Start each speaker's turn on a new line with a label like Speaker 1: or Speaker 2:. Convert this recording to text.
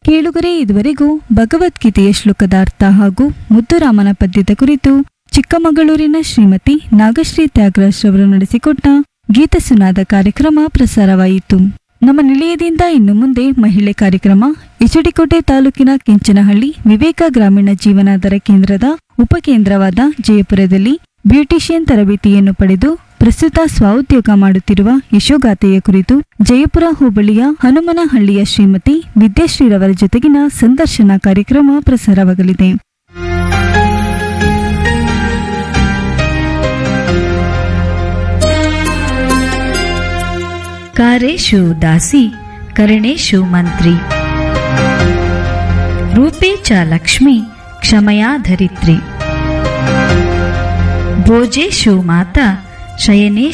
Speaker 1: ಕೇಳುಗರೆ ಇದುವರೆಗೂ ಭಗವದ್ಗೀತೆಯ ಶ್ಲೋಕದ ಅರ್ಥ ಹಾಗೂ ಮುದ್ದುರಾಮನ ಪದ್ಯದ ಕುರಿತು ಚಿಕ್ಕಮಗಳೂರಿನ ಶ್ರೀಮತಿ ನಾಗಶ್ರೀ ತ್ಯಾಗರಾಜ್ ರವರು ನಡೆಸಿಕೊಟ್ಟ ಗೀತ ಸುನಾದ ಕಾರ್ಯಕ್ರಮ ಪ್ರಸಾರವಾಯಿತು ನಮ್ಮ ನಿಲಯದಿಂದ ಇನ್ನು ಮುಂದೆ ಮಹಿಳೆ ಕಾರ್ಯಕ್ರಮ ಎಚಡಿಕೋಟೆ ತಾಲೂಕಿನ ಕೆಂಚನಹಳ್ಳಿ ವಿವೇಕ ಗ್ರಾಮೀಣ ಜೀವನಾಧಾರ ಕೇಂದ್ರದ ಉಪಕೇಂದ್ರವಾದ ಜಯಪುರದಲ್ಲಿ ಬ್ಯೂಟಿಷಿಯನ್ ತರಬೇತಿಯನ್ನು ಪಡೆದು ಪ್ರಸ್ತುತ ಸ್ವಉದ್ಯೋಗ ಮಾಡುತ್ತಿರುವ ಯಶೋಗಾಥೆಯ ಕುರಿತು ಜಯಪುರ ಹೋಬಳಿಯ ಹನುಮನಹಳ್ಳಿಯ ಶ್ರೀಮತಿ ವಿದ್ಯಾಶ್ರೀರವರ ಜೊತೆಗಿನ ಸಂದರ್ಶನ ಕಾರ್ಯಕ್ರಮ ಪ್ರಸಾರವಾಗಲಿದೆ
Speaker 2: ಕಾರೇಶು ದಾಸಿ ಕರಣೇಶು ಮಂತ್ರಿ ರೂಪೇ ಚ ಲಕ್ಷ್ಮಿ ಕ್ಷಮಯಾ ಧರಿತ್ರಿ ಭೋಜೇಶು ಮಾತಾ ಶಯನೇಶು